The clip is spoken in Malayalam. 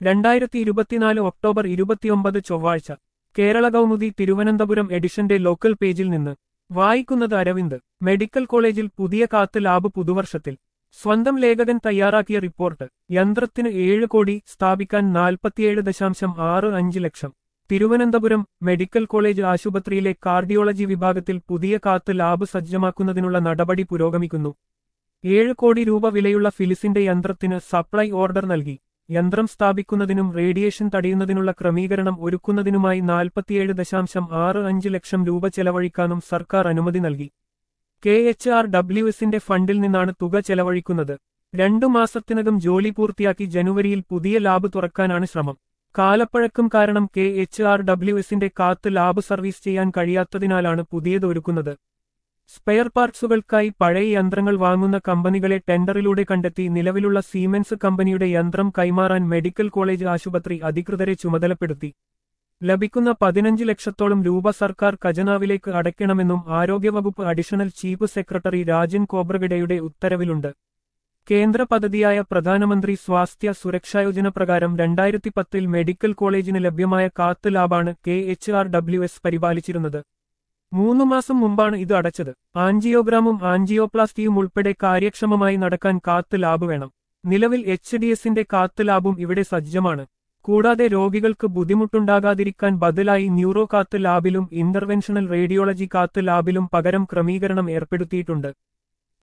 രണ്ടായിരത്തി ഇരുപത്തിനാല് ഒക്ടോബർ ഇരുപത്തിയൊമ്പത് ചൊവ്വാഴ്ച കേരള കൗമുദി തിരുവനന്തപുരം എഡിഷന്റെ ലോക്കൽ പേജിൽ നിന്ന് വായിക്കുന്നത് അരവിന്ദ് മെഡിക്കൽ കോളേജിൽ പുതിയ കാത്ത് ലാബ് പുതുവർഷത്തിൽ സ്വന്തം ലേഖകൻ തയ്യാറാക്കിയ റിപ്പോർട്ട് യന്ത്രത്തിന് ഏഴ് കോടി സ്ഥാപിക്കാൻ നാൽപ്പത്തിയേഴ് ദശാംശം ആറ് അഞ്ച് ലക്ഷം തിരുവനന്തപുരം മെഡിക്കൽ കോളേജ് ആശുപത്രിയിലെ കാർഡിയോളജി വിഭാഗത്തിൽ പുതിയ കാത്ത് ലാബ് സജ്ജമാക്കുന്നതിനുള്ള നടപടി പുരോഗമിക്കുന്നു ഏഴ് കോടി രൂപ വിലയുള്ള ഫിലിസിന്റെ യന്ത്രത്തിന് സപ്ലൈ ഓർഡർ നൽകി യന്ത്രം സ്ഥാപിക്കുന്നതിനും റേഡിയേഷൻ തടയുന്നതിനുള്ള ക്രമീകരണം ഒരുക്കുന്നതിനുമായി നാൽപ്പത്തിയേഴ് ദശാംശം ആറ് അഞ്ച് ലക്ഷം രൂപ ചെലവഴിക്കാനും സർക്കാർ അനുമതി നൽകി കെ എച്ച് ആർ ഡബ്ല്യു എസിന്റെ ഫണ്ടിൽ നിന്നാണ് തുക ചെലവഴിക്കുന്നത് രണ്ടു മാസത്തിനകം ജോലി പൂർത്തിയാക്കി ജനുവരിയിൽ പുതിയ ലാബ് തുറക്കാനാണ് ശ്രമം കാലപ്പഴക്കം കാരണം കെ എച്ച് ആർ ഡബ്ല്യു എസിന്റെ കാത്ത് ലാബ് സർവീസ് ചെയ്യാൻ കഴിയാത്തതിനാലാണ് പുതിയത് ഒരുക്കുന്നത് സ്പെയർ പാർട്സുകൾക്കായി പഴയ യന്ത്രങ്ങൾ വാങ്ങുന്ന കമ്പനികളെ ടെൻഡറിലൂടെ കണ്ടെത്തി നിലവിലുള്ള സീമെൻസ് കമ്പനിയുടെ യന്ത്രം കൈമാറാൻ മെഡിക്കൽ കോളേജ് ആശുപത്രി അധികൃതരെ ചുമതലപ്പെടുത്തി ലഭിക്കുന്ന പതിനഞ്ച് ലക്ഷത്തോളം രൂപ സർക്കാർ ഖജനാവിലേക്ക് അടയ്ക്കണമെന്നും ആരോഗ്യവകുപ്പ് അഡീഷണൽ ചീഫ് സെക്രട്ടറി രാജൻ കോബ്രഗഡയുടെ ഉത്തരവിലുണ്ട് കേന്ദ്ര പദ്ധതിയായ പ്രധാനമന്ത്രി സ്വാസ്ഥ്യ സുരക്ഷായോജന പ്രകാരം രണ്ടായിരത്തി പത്തിൽ മെഡിക്കൽ കോളേജിന് ലഭ്യമായ കാത്ത് ലാബാണ് K H R W S പരിപാലിച്ചിരുന്നത് മൂന്നു മാസം മുമ്പാണ് ഇത് അടച്ചത് ആൻജിയോഗ്രാമും ആൻജിയോപ്ലാസ്റ്റിയും ഉൾപ്പെടെ കാര്യക്ഷമമായി നടക്കാൻ കാത്ത് ലാബ് വേണം നിലവിൽ എച്ച് ഡി എസിന്റെ കാത്ത് ലാബും ഇവിടെ സജ്ജമാണ് കൂടാതെ രോഗികൾക്ക് ബുദ്ധിമുട്ടുണ്ടാകാതിരിക്കാൻ ബദലായി ന്യൂറോ കാത്ത് ലാബിലും ഇന്റർവെൻഷണൽ റേഡിയോളജി കാത്ത് ലാബിലും പകരം ക്രമീകരണം ഏർപ്പെടുത്തിയിട്ടുണ്ട്